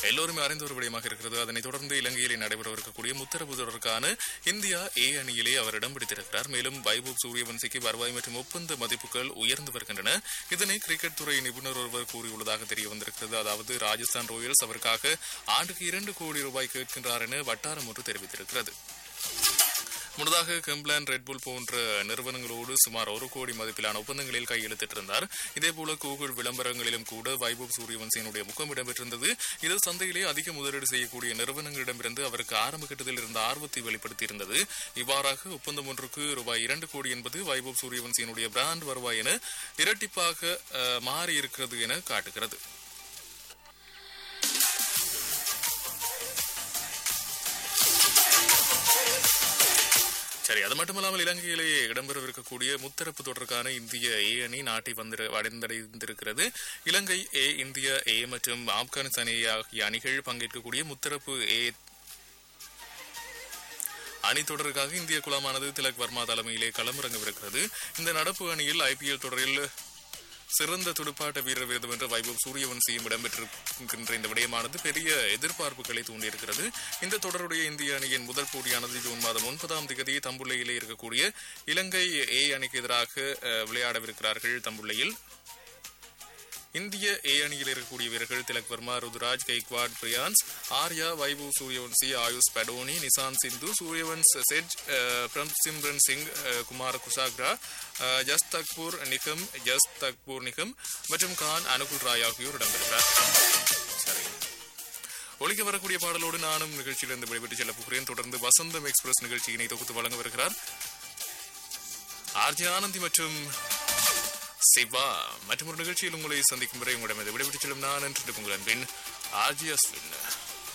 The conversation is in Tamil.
எல்லோருமே அறிந்த ஒரு விடயமாக இருக்கிறது அதனைத் தொடர்ந்து இலங்கையிலே நடைபெறவிருக்கக்கூடிய முத்தரப்பு தொடருக்கான இந்தியா ஏ அணியிலே அவர் இடம் பிடித்திருக்கிறார் மேலும் வைபவ் சூரியவன்சிக்கு வருவாய் மற்றும் ஒப்பந்த மதிப்புகள் உயர்ந்து வருகின்றன இதனை கிரிக்கெட் துறை நிபுணர் ஒருவர் கூறியுள்ளதாக தெரிய வந்திருக்கிறது அதாவது ராஜஸ்தான் ராயல்ஸ் அவருக்காக ஆண்டுக்கு இரண்டு கோடி ரூபாய் கேட்கின்றார் என வட்டாரம் ஒன்று தெரிவித்திருக்கிறது முன்னதாக கெம்ப்ளான் ரெட்புல் போன்ற நிறுவனங்களோடு சுமார் ஒரு கோடி மதிப்பிலான ஒப்பந்தங்களில் கையெழுத்திட்டிருந்தார் இதேபோல கூகுள் விளம்பரங்களிலும் கூட வைபவ் சூரியவன்சியினுடைய முகம் இடம்பெற்றிருந்தது இது சந்தையிலே அதிக முதலீடு செய்யக்கூடிய நிறுவனங்களிடமிருந்து அவருக்கு ஆரம்ப கட்டத்தில் இருந்த ஆர்வத்தை வெளிப்படுத்தியிருந்தது இவ்வாறாக ஒப்பந்தம் ஒன்றுக்கு ரூபாய் இரண்டு கோடி என்பது வைபவ் சூரியவன்சியினுடைய பிராண்ட் வருவாய் என இரட்டிப்பாக அஹ், மாறியிருக்கிறது என காட்டுகிறது சரி அது மட்டுமல்லாமல் இலங்கையிலேயே இடம்பெறவிருக்கக்கூடிய முத்தரப்பு தொடருக்கான இந்திய ஏ அணி நாட்டை வந்து அடைந்திருக்கிறது இலங்கை ஏ இந்திய ஏ மற்றும் ஆப்கானிஸ்தான் ஏ ஆகிய அணிகள் பங்கேற்கக்கூடிய முத்தரப்பு ஏ அணி தொடருக்காக இந்திய குழாமானது திலக் வர்மா தலைமையிலே களமிறங்கவிருக்கிறது இந்த நடப்பு அணியில் ஐபிஎல் தொடரில் சிறந்த துடுப்பாட்ட வீரர் விருது வென்ற வைபவ் சூரியவன்சியும் இடம்பெற்றிருக்கின்ற இந்த விடயமானது பெரிய எதிர்பார்ப்புகளை தூண்டியிருக்கிறது இந்த தொடருடைய இந்திய அணியின் முதல் போட்டியானது ஜூன் மாதம் ஒன்பதாம் தேதி தம்புள்ளையிலே இருக்கக்கூடிய இலங்கை ஏ அணிக்கு எதிராக அஹ், விளையாடவிருக்கிறார்கள் தம்புள்ளையில் இந்திய ஏ அணியில் இருக்கக்கூடிய வீரர்கள் திலக் வர்மா ருதுராஜ் கைக்வாட் பிரியான்ஸ் ஆர்யா வைபு சூரியவன்சி ஆயுஷ் படோனி நிசான் சிந்து சூரியவன்ஸ் செட் அஹ், பிரம்ப் சிம்ரன் சிங் அஹ், குமார் குசாக்ரா அஹ், ஜஸ் தக்பூர் நிகம் ஜஸ் தக்பூர் நிகம் மற்றும் கான் அனுகுல் ராய் ஆகியோர் இடம்பெறுகிறார் சரி ஒழிக்க வரக்கூடிய பாடலோடு நானும் நிகழ்ச்சியிலிருந்து விடைபெற்று செல்ல போகிறேன் தொடர்ந்து வசந்தம் எக்ஸ்பிரஸ் நிகழ்ச்சியினை தொகுத்து வழங்க வருகிறார் ஆர்ஜி ஆனந்தி மற்றும் சிவா மற்றும் ஒரு நிகழ்ச்சியில் உங்களை சந்திக்கும் வரை உங்களிடம் விடைபெற்று செல்லும் நான் என்று உங்கள் அன்பின் ஆர்ஜி அஸ்வின்